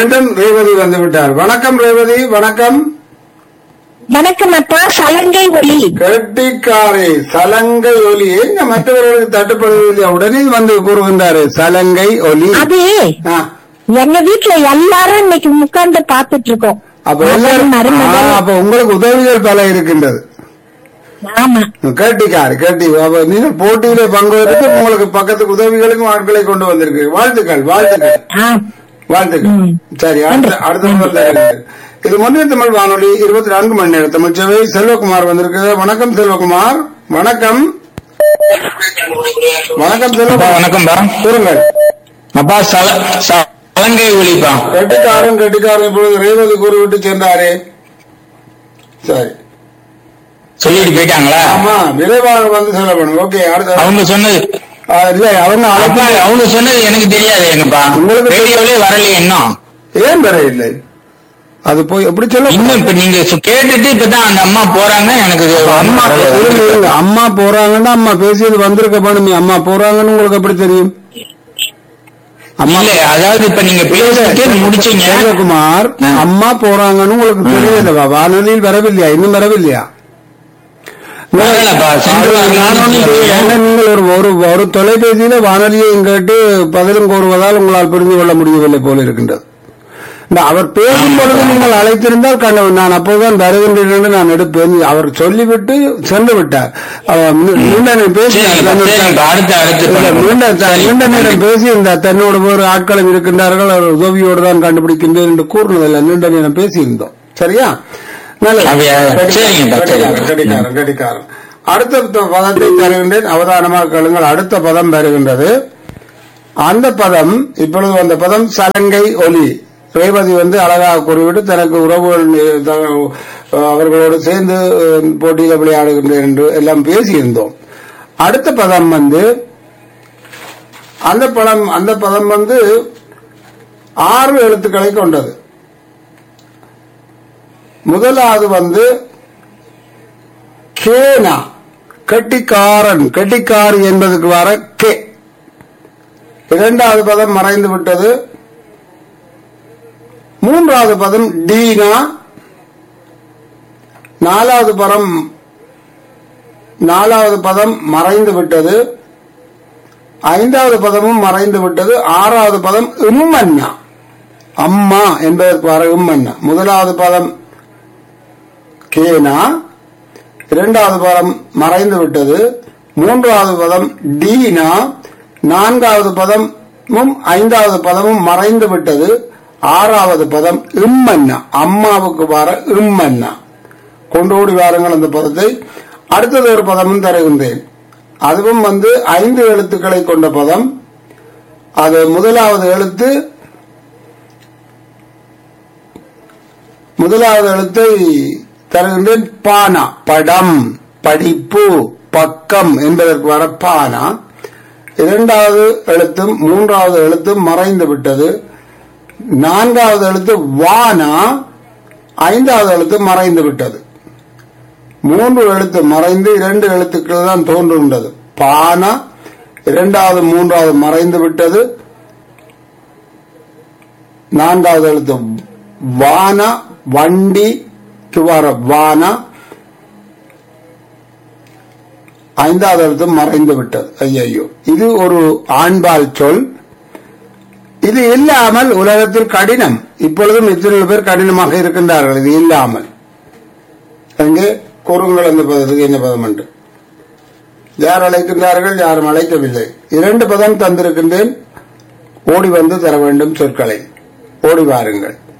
மீண்டும் ரேவதி வந்து விட்டார் வணக்கம் ரேவதி வணக்கம் வணக்கம் அப்பா சலங்கை ஒளி கெட்டிக்காரை சலங்கை ஒலி எங்க மற்றவர்களுக்கு தட்டுப்படுவதில்லை உடனே வந்து கூறுகின்றாரு சலங்கை ஒலி அது ஆ, எங்க வீட்டுல எல்லாரும் இன்னைக்கு உட்கார்ந்து பாத்துட்டு இருக்கோம் அப்ப மகன், எல்லாரும் ஆ, மருமகள். அப்ப உங்களுக்கு உதவிகள் பல இருக்கின்றது ஆமா கேட்டிக்காரு கேட்டி அப்ப நீங்கள் போட்டியிலே பங்கு எடுத்து உங்களுக்கு பக்கத்துக்கு உதவிகளுக்கும் ஆட்களை கொண்டு வந்திருக்கு வாழ்த்துக்கள் வாழ்த்துக்கள் ஆ, வாழ்த்துக்கள் ம். சரி அடுத்த அடுத்த முதல் தருகிறேன். இது முன்னே தமிழ் வானொலி இருபத்தி நான்கு மணி நேர தமிழ் சேவை செல்வகுமார் வந்திருக்கிறது வணக்கம் செல்வகுமார் வணக்கம் வணக்கம் அப்பா செல்வகுமார் வணக்கம்பா கூறுங்கள் அப்பா சல சலங்கை ஒளிப்பா கெட்டிக்காரன் கெட்டிக்காரன் இப்பொழுது ரேவதி கூறிவிட்டு சென்றாரே சரி சொல்லிட்டு போயிட்டாங்களா ஆமா விரைவாக வந்து சொல்லப்படும் ஓகே அடுத்த அவங்க சொன்னது ஆ, இல்ல அவங்க அப்பா அழைப்பு அவங்க சொன்னது எனக்கு தெரியாது எங்கப்பா உங்களுக்கு ரேடியோலே வரலையே இன்னும் ஏன் வர இல்லை அது போய் எப்படி சொல்ல இன்னும் இப்ப நீங்க சொ- கேட்டுட்டு இப்பதான் அந்த அம்மா போறாங்க எனக்கு இது அம்மா வரல. இருங்க, இருங்க. அம்மா போறாங்கன்னா அம்மா பேசியது வந்திருக்க பண்ணுமே அம்மா போறாங்கன்னு உங்களுக்கு எப்படி தெரியும் அம்மா இல்ல அதாவது இப்ப நீங்க பேசிட்டு முடிச்சீங்க சேககுமார் ஆ. அம்மா போறாங்கன்னு உங்களுக்கு தெரியலவா வானொலியில் வரவில்லையா இன்னும் வரவில்லையா வரலப்பா, சென்று அது நான் ஒண்ணும் செய்யல. ஏன்னா நீங்கள் ஒரு ஒரு ஒரு தொலைபேசியில வானொலியை கேட்டு பதிலும் கூறுவதால் உங்களால் புரிந்து கொள்ள முடியவில்லை போல இருக்கின்றது இந்த அவர் பேசும் பொழுது நீங்கள் அழைத்திருந்தால் கண்ண நான் அப்போதுதான் வருகின்றேன் என்று நான் எடுப்பேன் அவர் சொல்லிவிட்டு சென்று விட்டார் அவர் நீ- நீண்ட நேரம் பேசினார். சரிங்கப்பா, சரிங்கப்பா. அடுத்து, அடுத்து இல்ல, பண்ணுங்க. நீண்ட த- சரி. நீண்ட நேரம் பேசி இந்த தன்னோடு வேறு ஆட்களும் இருக்கின்றார்கள் அவர் உதவியோடு தான் கண்டுபிடிக்கின்றேன் என்று கூறினதில்லை நீண்ட நேரம் பேசியிருந்தோம் சரியா நல்லது. அப்படியா? கடிகாரம், சரிங்கப்பா, கடிகாரம், சரிங்க. கடிகாரம், கடிகாரம். அடுத்த ப- பதத்தை தருகின்றேன் அவதானமாக கேளுங்கள் அடுத்த பதம் வருகின்றது அந்த பதம் இப்பொழுது அந்த பதம் சலங்கை ஒலி ரேவதி வந்து அழகாக கூறிவிட்டு தனக்கு உறவுகள் நி- த- அவர்களோடு சேர்ந்து அஹ், போட்டியில் விளையாடுகின்றேன் என்று எல்லாம் பேசியிருந்தோம் அடுத்த பதம் வந்து அந்த படம் அந்த பதம் வந்து ஆறு எழுத்துக்களை கொண்டது முதலாவது வந்து கேனா கெட்டிக்காரன் கெட்டிக்காரி என்பதற்கு வர கே இரண்டாவது பதம் மறைந்து விட்டது மூன்றாவது பதம் டீனா நாலாவது பதம் நாலாவது பதம் மறைந்து விட்டது ஐந்தாவது பதமும் மறைந்து விட்டது ஆறாவது பதம் இம்மன்னா அம்மா என்பதற்கு வர இம்மன்னா முதலாவது பதம் கேனா இரண்டாவது பதம் மறைந்து விட்டது மூன்றாவது பதம் டீனா நான்காவது பதமும் ஐந்தாவது பதமும் மறைந்து விட்டது ஆறாவது பதம் இம்மன்னா அம்மாவுக்கு வர இம்மன்னா கொண்டு ஓடி வாருங்கள் அந்த பதத்தை அடுத்தது ஒரு பதமும் தருகின்றேன் அதுவும் வந்து ஐந்து எழுத்துக்களை கொண்ட பதம் அது முதலாவது எழுத்து முதலாவது எழுத்தை தருகின்றேன் பானா படம் படிப்பு பக்கம் என்பதற்கு வர பானா இரண்டாவது எழுத்தும் மூன்றாவது எழுத்தும் மறைந்து விட்டது நான்காவது எழுத்து வானா ஐந்தாவது எழுத்து மறைந்து விட்டது மூன்று எழுத்து மறைந்து இரண்டு எழுத்துக்கள் தான் தோன்றுகின்றது பானா இரண்டாவது மூன்றாவது மறைந்து விட்டது நான்காவது எழுத்து வானா வண்டி வர வானா ஐந்தாவது எழுத்து மறைந்து விட்டது ஐயையோ இது ஒரு ஆண்பால் சொல் இது இல்லாமல் உலகத்தில் கடினம் இப்பொழுதும் இத்தனை பேர் கடினமாக இருக்கின்றார்கள் இது இல்லாமல் அங்கே கூறுங்கள் அந்த பதத்துக்கு என்ன பதம் என்று யார் அழைக்கின்றார்கள் யாரும் அழைக்கவில்லை இரண்டு பதம் தந்திருக்கின்றேன் ஓடி வந்து தர வேண்டும் சொற்களை ஓடி வாருங்கள்